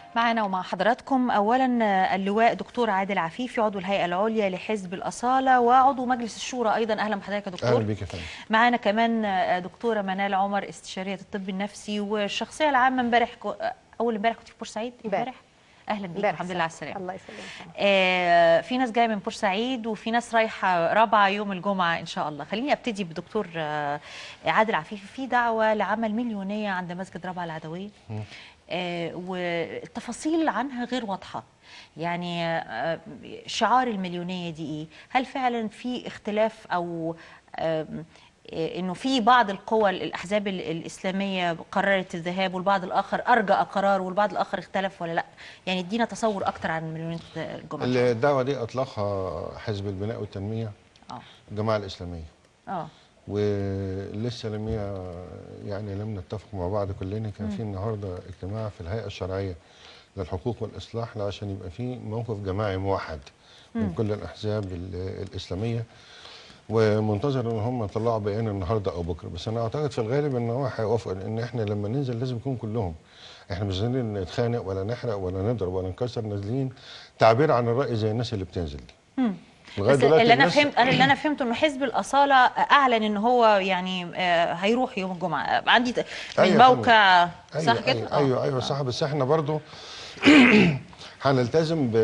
معنا ومع حضراتكم اولا اللواء دكتور عادل عفيفي عضو الهيئه العليا لحزب الاصاله وعضو مجلس الشورى ايضا اهلا بحضرتك يا دكتور اهلا بيك يا فندم معانا كمان دكتوره منال عمر استشاريه الطب النفسي والشخصيه العامه امبارح كو- اول امبارح كنت في بورسعيد امبارح. اهلا بيك امبارح الحمد لله على السلامه الله يسلمك آه، في ناس جايه من بورسعيد وفي ناس رايحه رابعه يوم الجمعه ان شاء الله خليني ابتدي بدكتور آه، عادل عفيفي في دعوه لعمل مليونيه عند مسجد رابعه العدويه آه، والتفاصيل عنها غير واضحه يعني آه، شعار المليونيه دي ايه هل فعلا في اختلاف او آم، آه، انه في بعض القوى الاحزاب ال- الاسلاميه قررت الذهاب والبعض الاخر ارجأ قرار والبعض الاخر اختلف ولا لا يعني ادينا تصور اكتر عن مليونيه الجمعه الدعوه دي اطلقها حزب البناء والتنميه اه الجماعه الاسلاميه اه ولسه لم ي- يعني لم نتفق مع بعض كلنا كان في النهارده اجتماع في الهيئه الشرعيه للحقوق والاصلاح عشان يبقى في موقف جماعي موحد من كل الاحزاب ال- الاسلاميه ومنتظر ان هم يطلعوا بيان النهارده او بكره بس انا اعتقد في الغالب ان هو هيوافق لان احنا لما ننزل لازم يكون كلهم احنا مش نازلين نتخانق ولا نحرق ولا نضرب ولا نكسر نازلين تعبير عن الراي زي الناس اللي بتنزل دي لغايه بس دلوقتي اللي انا الناس- فهمت انا اللي انا فهمته انه حزب الاصاله اعلن ان هو يعني آه، هيروح يوم الجمعه آه، عندي ت- من أيوة يا فندم. موقع صح ايوه كده ايوه آه. ايوه, أيوة صح بس احنا برضو هنلتزم ب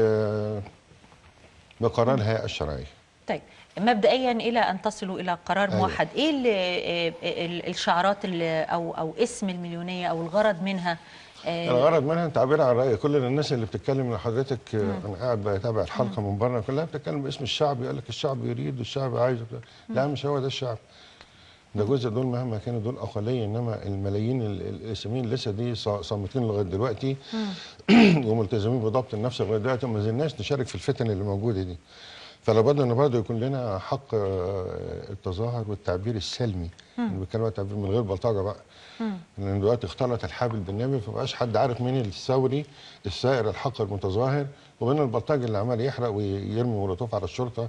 بقرار الهيئه الشرعيه طيب مبدئيا الى ان تصلوا الى قرار أيوة. موحد ايه اللي آه، ال- الشعارات اللي او او اسم المليونيه او الغرض منها آه، الغرض منها تعبير عن راي كل الناس اللي بتتكلم من حضرتك آه، انا قاعد بتابع الحلقه من بره كلها بتتكلم باسم الشعب يقول لك الشعب يريد والشعب عايز وبتاع. لا مش هو ده الشعب ده جزء دول مهما كانوا دول اقليه انما الملايين ال- ال- الاسلاميين لسه دي صا- صامتين لغايه دلوقتي وملتزمين بضبط النفس لغايه دلوقتي وما زلناش نشارك في الفتن اللي موجوده دي فلابد ان برضه يكون لنا حق آه، التظاهر والتعبير السلمي اللي بيتكلم عن التعبير من غير بلطجه بقى لان دلوقتي اختلط الحابل بالنبي فمبقاش حد عارف مين الثوري السائر الحق المتظاهر وبين البلطجي اللي عمال يحرق ويرمي مولوتوف على الشرطه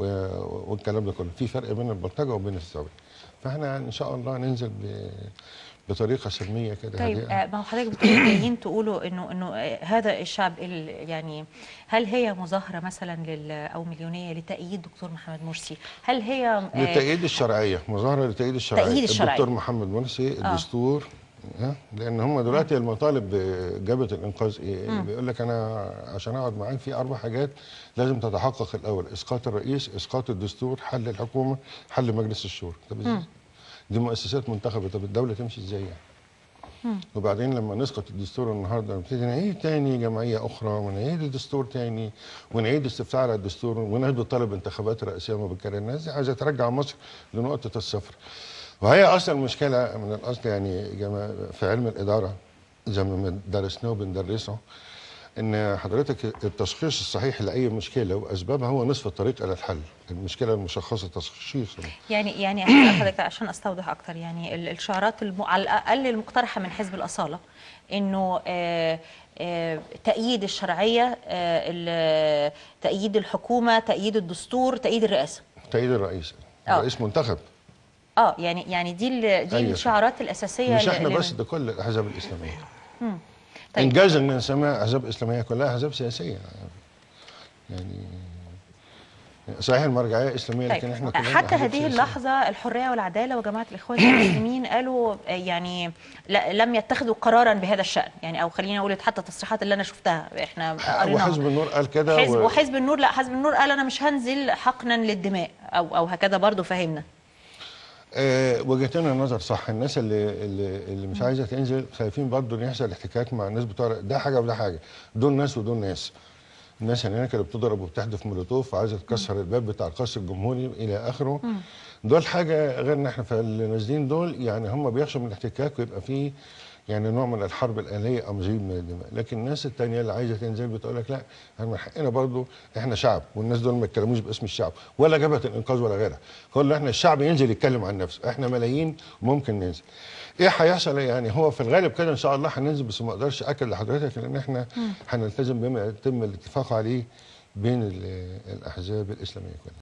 و- والكلام ده كله في فرق بين البلطجه وبين الثوري فاحنا ان شاء الله ننزل ب- بطريقه سلميه كده طيب هادئة. آه، ما هو حضرتك بتقولوا جايين تقولوا انه انه آه، هذا الشعب ال- يعني هل هي مظاهره مثلا لل او مليونيه لتأييد دكتور محمد مرسي؟ هل هي آه، لتأييد الشرعية مظاهرة لتأييد الشرعية تأييد الشرعية. الدكتور محمد مرسي الدستور ها لأن هم دلوقتي المطالب بجبهة الإنقاذ إيه؟ اللي بيقول لك أنا عشان أقعد معاك في أربع حاجات لازم تتحقق الأول إسقاط الرئيس إسقاط الدستور حل الحكومة حل مجلس الشورى طب إزاي؟ دي مؤسسات منتخبة طب الدولة تمشي إزاي يعني؟ وبعدين لما نسقط الدستور النهارده نبتدي نعيد تاني جمعيه اخرى ونعيد الدستور تاني ونعيد استفتاء على الدستور ونهدوا طلب انتخابات رئاسيه مبكره الناس دي عايزه ترجع مصر لنقطه الصفر وهي اصلا مشكله من الاصل يعني جما- في علم الاداره زي ما درسناه وبندرسه ان حضرتك التشخيص الصحيح لاي مشكله واسبابها هو نصف الطريق الى الحل المشكله المشخصه تشخيصا يعني يعني عشان حضرتك عشان استوضح اكتر يعني ال- الشعارات الم... على الاقل المقترحه من حزب الاصاله انه آه، آه، تأييد الشرعيه آه، ال- تأييد الحكومه تأييد الدستور تأييد الرئاسه تأييد الرئيس آه. الرئيس منتخب اه يعني يعني دي ال- دي أيوة. الشعارات الاساسيه مش اللي- احنا اللي- بس ده كل الاحزاب الاسلاميه طيب. انجاز ان نسميها احزاب اسلاميه كلها احزاب سياسيه يعني صحيح المرجعيه اسلاميه لكن طيب احنا كلنا حتى أحزاب هذه سياسية. اللحظة الحرية والعدالة وجماعة الإخوان المسلمين قالوا آه، يعني لا لم يتخذوا قرارا بهذا الشأن يعني أو خلينا نقول حتى التصريحات اللي أنا شفتها إحنا قريناها وحزب النور قال كده حزب و- وحزب النور لا حزب النور قال أنا مش هنزل حقنا للدماء أو أو هكذا برضو فهمنا آه وجهتين النظر صح الناس اللي اللي, اللي مش عايزه تنزل خايفين برضه ان يحصل احتكاك مع الناس بتوع ده حاجه وده حاجه دول ناس ودول ناس الناس اللي هناك اللي بتضرب وبتحدف مولوتوف وعايزه تكسر الباب بتاع القصر الجمهوري الى اخره دول حاجه غيرنا احنا فاللي نازلين دول يعني هم بيخشوا من الاحتكاك ويبقى فيه يعني نوع من الحرب الآلية أو مزيد من الدماء لكن الناس التانية اللي عايزة تنزل بتقول لك لا احنا من حقنا برضو احنا شعب والناس دول ما يتكلموش باسم الشعب ولا جبهة الإنقاذ ولا غيرها كل احنا الشعب ينزل يتكلم عن نفسه احنا ملايين وممكن ننزل ايه هيحصل يعني هو في الغالب كده ان شاء الله هننزل بس ما اقدرش اكد لحضرتك لان احنا هنلتزم بما يتم الاتفاق عليه بين ال- الاحزاب الاسلاميه كلها